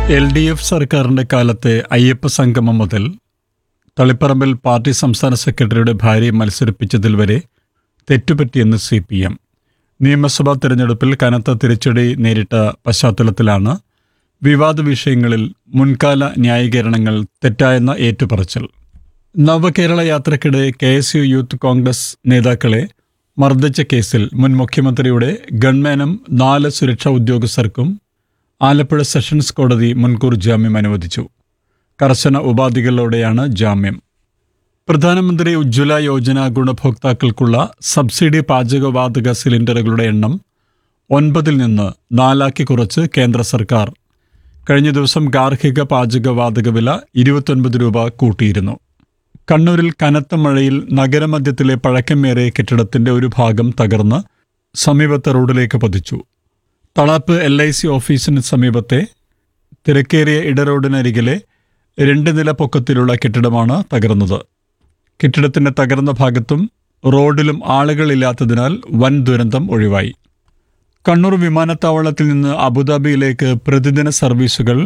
L D F സർക്കാരിന്റെ കാലത്തെ അയ്യപ്പ സംഗമം മുതൽ തളിപ്പറമ്പിൽ പാർട്ടി സംസ്ഥാന സെക്രട്ടറിയുടെ ഭാര്യയെ മത്സരിപ്പിച്ചതിൽ വരെ തെറ്റുപറ്റിയെന്ന് സി പി എം നിയമസഭാ തെരഞ്ഞെടുപ്പിൽ കനത്ത തിരിച്ചടി നേരിട്ട പശ്ചാത്തലത്തിലാണ് വിവാദ വിഷയങ്ങളിൽ മുൻകാല ന്യായീകരണങ്ങൾ തെറ്റായെന്ന ഏറ്റുപറച്ചിൽ നവകേരള യാത്രക്കിടെ K S U youth congress നേതാക്കളെ മർദ്ദിച്ച കേസിൽ മുൻ മുഖ്യമന്ത്രിയുടെ ഗൺമാനും നാല് സുരക്ഷാ ഉദ്യോഗസ്ഥർക്കും ആലപ്പുഴ സെഷൻസ് കോടതി മുൻകൂർ ജാമ്യം അനുവദിച്ചു കർശന ഉപാധികളോടെയാണ് ജാമ്യം പ്രധാനമന്ത്രി ഉജ്ജ്വല യോജന ഗുണഭോക്താക്കൾക്കുള്ള സബ്സിഡി പാചകവാതക സിലിണ്ടറുകളുടെ എണ്ണം ഒൻപതിൽ നിന്ന് നാലാക്കി കുറച്ച് കേന്ദ്ര സർക്കാർ കഴിഞ്ഞ ദിവസം ഗാർഹിക പാചകവാതക വില ഇരുപത്തൊൻപത് രൂപ കൂട്ടിയിരുന്നു കണ്ണൂരിൽ കനത്ത മഴയിൽ നഗരമധ്യത്തിലെ പഴക്കമേറിയ കെട്ടിടത്തിന്റെ ഒരു ഭാഗം തകർന്ന് സമീപത്തെ റോഡിലേക്ക് പതിച്ചു തളാപ്പ് എൽ ഐ സി ഓഫീസിന് സമീപത്തെ തിരക്കേറിയ ഇടറോഡിനരികിലെ രണ്ട് നില പൊക്കത്തിലുള്ള കെട്ടിടമാണ് തകർന്നത് കെട്ടിടത്തിന്റെ തകർന്ന ഭാഗത്തും റോഡിലും ആളുകളില്ലാത്തതിനാൽ വൻ ദുരന്തം ഒഴിവായി കണ്ണൂർ വിമാനത്താവളത്തിൽ നിന്ന് അബുദാബിയിലേക്ക് പ്രതിദിന സർവീസുകൾ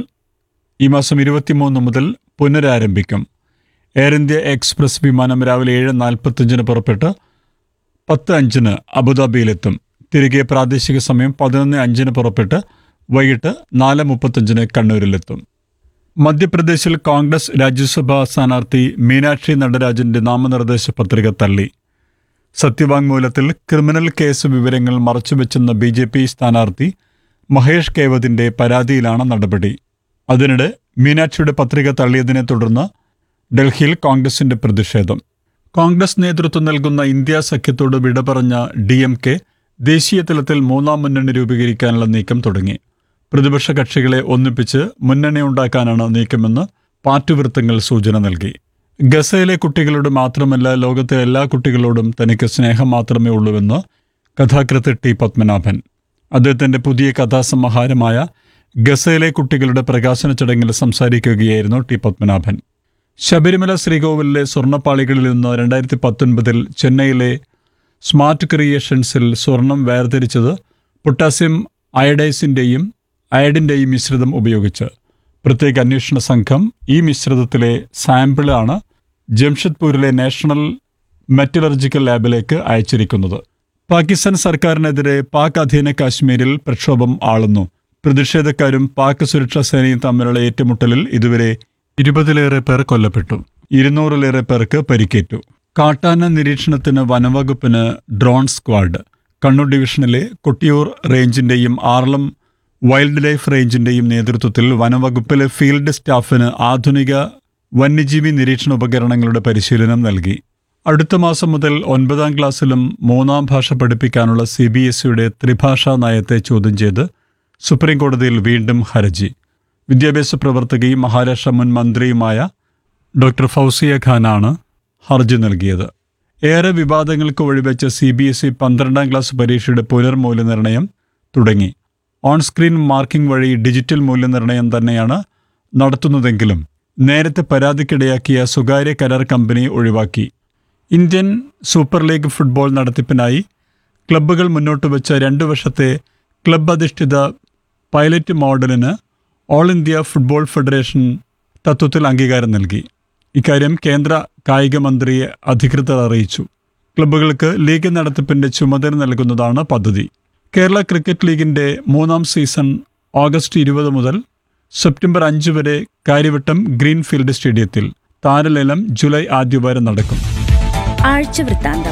ഈ മാസം ഇരുപത്തിമൂന്ന് മുതൽ പുനരാരംഭിക്കും എയർ ഇന്ത്യ എക്സ്പ്രസ് വിമാനം രാവിലെ ഏഴ് നാൽപ്പത്തഞ്ചിന് പുറപ്പെട്ട് പത്ത് അഞ്ചിന് അബുദാബിയിലെത്തും തിരികെ പ്രാദേശിക സമയം പതിനൊന്ന് അഞ്ചിന് പുറപ്പെട്ട് വൈകിട്ട് നാല് മുപ്പത്തഞ്ചിന് കണ്ണൂരിലെത്തും മധ്യപ്രദേശിൽ കോൺഗ്രസ് രാജ്യസഭാ സ്ഥാനാർത്ഥി മീനാക്ഷി നടരാജന്റെ നാമനിർദ്ദേശ പത്രിക തള്ളി സത്യവാങ്മൂലത്തിൽ ക്രിമിനൽ കേസ് വിവരങ്ങൾ മറച്ചുവെച്ചെന്ന ബി ജെ പി സ്ഥാനാർത്ഥി മഹേഷ് കേവതിന്റെ പരാതിയിലാണ് നടപടി അതിനിടെ മീനാക്ഷിയുടെ പത്രിക തള്ളിയതിനെ തുടർന്ന് ഡൽഹിയിൽ കോൺഗ്രസിന്റെ പ്രതിഷേധം കോൺഗ്രസ് നേതൃത്വം നൽകുന്ന ഇന്ത്യ സഖ്യത്തോട് വിട പറഞ്ഞ ഡി എം കെ ദേശീയ തലത്തിൽ മൂന്നാം മുന്നണി രൂപീകരിക്കാനുള്ള നീക്കം തുടങ്ങി പ്രതിപക്ഷ കക്ഷികളെ ഒന്നിപ്പിച്ച് മുന്നണി ഉണ്ടാക്കാനാണ് നീക്കമെന്ന് പാർട്ടി വൃത്തങ്ങൾ സൂചന നൽകി ഗസയിലെ കുട്ടികളോട് മാത്രമല്ല ലോകത്തെ എല്ലാ കുട്ടികളോടും തനിക്ക് സ്നേഹം മാത്രമേ ഉള്ളൂവെന്ന് കഥാകൃത്ത് ടി പത്മനാഭൻ അദ്ദേഹത്തിന്റെ പുതിയ കഥാസമാഹാരമായ ഗസയിലെ കുട്ടികളുടെ പ്രകാശന ചടങ്ങിൽ സംസാരിക്കുകയായിരുന്നു ടി പത്മനാഭൻ ശബരിമല ശ്രീകോവിലിലെ സ്വർണ്ണപ്പാളികളിൽ നിന്ന് രണ്ടായിരത്തി പത്തൊൻപതിൽ ചെന്നൈയിലെ സ്മാർട്ട് ക്രിയേഷൻസിൽ സ്വർണം വേർതിരിച്ചത് പൊട്ടാസ്യം അയഡൈസിന്റെയും അയഡിന്റെയും മിശ്രിതം ഉപയോഗിച്ച് പ്രത്യേക അന്വേഷണ സംഘം ഈ മിശ്രിതത്തിലെ സാമ്പിളാണ് ജംഷഡ്പൂരിലെ നാഷണൽ മെറ്റലർജിക്കൽ ലാബിലേക്ക് അയച്ചിരിക്കുന്നത് പാകിസ്ഥാൻ സർക്കാരിനെതിരെ പാക് അധീന കാശ്മീരിൽ പ്രക്ഷോഭം ആളുന്നു പ്രതിഷേധക്കാരും പാക് സുരക്ഷാ സേനയും തമ്മിലുള്ള ഏറ്റുമുട്ടലിൽ ഇതുവരെ ഇരുപതിലേറെ പേർ കൊല്ലപ്പെട്ടു ഇരുന്നൂറിലേറെ പേർക്ക് പരിക്കേറ്റു കാട്ടാന നിരീക്ഷണത്തിന് വനവകുപ്പിന് ഡ്രോൺ സ്ക്വാഡ് കണ്ണൂർ ഡിവിഷനിലെ കൊട്ടിയൂർ റേഞ്ചിന്റെയും ആറളം വൈൽഡ് ലൈഫ് റേഞ്ചിന്റെയും നേതൃത്വത്തിൽ വനവകുപ്പിലെ ഫീൽഡ് സ്റ്റാഫിന് ആധുനിക വന്യജീവി നിരീക്ഷണ ഉപകരണങ്ങളുടെ പരിശീലനം നൽകി അടുത്ത മാസം മുതൽ ഒൻപതാം ക്ലാസ്സിലും മൂന്നാം ഭാഷ പഠിപ്പിക്കാനുള്ള സി ബി എസ് ഇയുടെ ത്രിഭാഷാ നയത്തെ ചോദ്യം ചെയ്ത് സുപ്രീം കോടതിയിൽ വീണ്ടും ഹർജി വിദ്യാഭ്യാസ പ്രവർത്തകയും മഹാരാഷ്ട്ര മുൻ മന്ത്രിയുമായ ഡോക്ടർ ഫൗസിയ ഖാനാണ് ഹർജി നൽകിയത് ഏറെ വിവാദങ്ങൾക്ക് വഴിവെച്ച സി ബി എസ് ഇ പന്ത്രണ്ടാം ക്ലാസ് പരീക്ഷയുടെ പുനർമൂല്യനിർണ്ണയം തുടങ്ങി ഓൺ സ്ക്രീൻ മാർക്കിംഗ് വഴി ഡിജിറ്റൽ മൂല്യനിർണ്ണയം തന്നെയാണ് നടത്തുന്നതെങ്കിലും നേരത്തെ പരാതിക്കിടയാക്കിയ സ്വകാര്യ കരാർ കമ്പനി ഒഴിവാക്കി ഇന്ത്യൻ സൂപ്പർ ലീഗ് ഫുട്ബോൾ നടത്തിപ്പിനായി ക്ലബ്ബുകൾ മുന്നോട്ട് വെച്ച രണ്ടു വർഷത്തെ ക്ലബ് അധിഷ്ഠിത പൈലറ്റ് മോഡലിന് ഓൾ ഇന്ത്യ ഫുട്ബോൾ ഫെഡറേഷൻ തത്വത്തിൽ അംഗീകാരം നൽകി ഇക്കാര്യം കേന്ദ്ര കായിക മന്ത്രിയെ അധികൃതർ അറിയിച്ചു ക്ലബ്ബുകൾക്ക് ലീഗ് നടത്തിപ്പിന്റെ ചുമതല നൽകുന്നതാണ് പദ്ധതി കേരള ക്രിക്കറ്റ് ലീഗിന്റെ മൂന്നാം സീസൺ ഓഗസ്റ്റ് ഇരുപത് മുതൽ സെപ്റ്റംബർ അഞ്ച് വരെ കാര്യവട്ടം ഗ്രീൻഫീൽഡ് സ്റ്റേഡിയത്തിൽ താരലേലം ജൂലൈ ആദ്യവാരം നടക്കും ആഴ്ച വൃത്താന്തം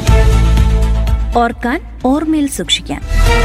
ഓർക്കാൻ ഓർമ്മയിൽ സൂക്ഷിക്കാൻ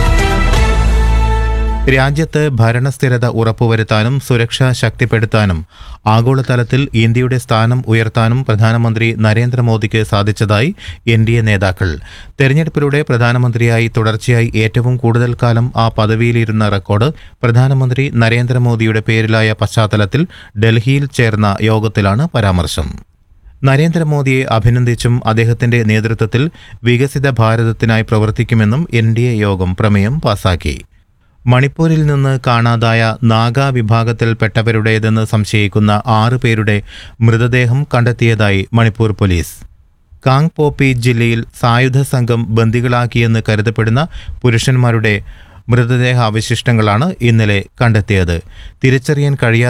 രാജ്യത്ത് ഭരണസ്ഥിരത ഉറപ്പുവരുത്താനും സുരക്ഷ ശക്തിപ്പെടുത്താനും ആഗോളതലത്തിൽ ഇന്ത്യയുടെ സ്ഥാനം ഉയർത്താനും പ്രധാനമന്ത്രി നരേന്ദ്രമോദിക്ക് സാധിച്ചതായി എൻ ഡി എ നേതാക്കൾ തെരഞ്ഞെടുപ്പിലൂടെ പ്രധാനമന്ത്രിയായി തുടർച്ചയായി ഏറ്റവും കൂടുതൽ കാലം ആ പദവിയിലിരുന്ന റെക്കോർഡ് പ്രധാനമന്ത്രി നരേന്ദ്രമോദിയുടെ പേരിലായ പശ്ചാത്തലത്തിൽ ഡൽഹിയിൽ ചേർന്ന യോഗത്തിലാണ് പരാമർശം നരേന്ദ്രമോദിയെ അഭിനന്ദിച്ചും അദ്ദേഹത്തിന്റെ നേതൃത്വത്തിൽ വികസിത ഭാരതത്തിനായി പ്രവർത്തിക്കുമെന്നും എൻ ഡി എ യോഗം പ്രമേയം പാസാക്കി മണിപ്പൂരിൽ നിന്ന് കാണാതായ നാഗ വിഭാഗത്തിൽപ്പെട്ടവരുടേതെന്ന് സംശയിക്കുന്ന ആറ് പേരുടെ മൃതദേഹം കണ്ടെത്തിയതായി മണിപ്പൂർ പോലീസ് കാങ് പോപ്പി ജില്ലയിൽ സായുധ സംഘം ബന്ദികളാക്കിയെന്ന് കരുതപ്പെടുന്ന പുരുഷന്മാരുടെ മൃതദേഹ അവശിഷ്ടങ്ങളാണ് ഇന്നലെ കണ്ടെത്തിയത് തിരിച്ചറിയാൻ കഴിയാത്ത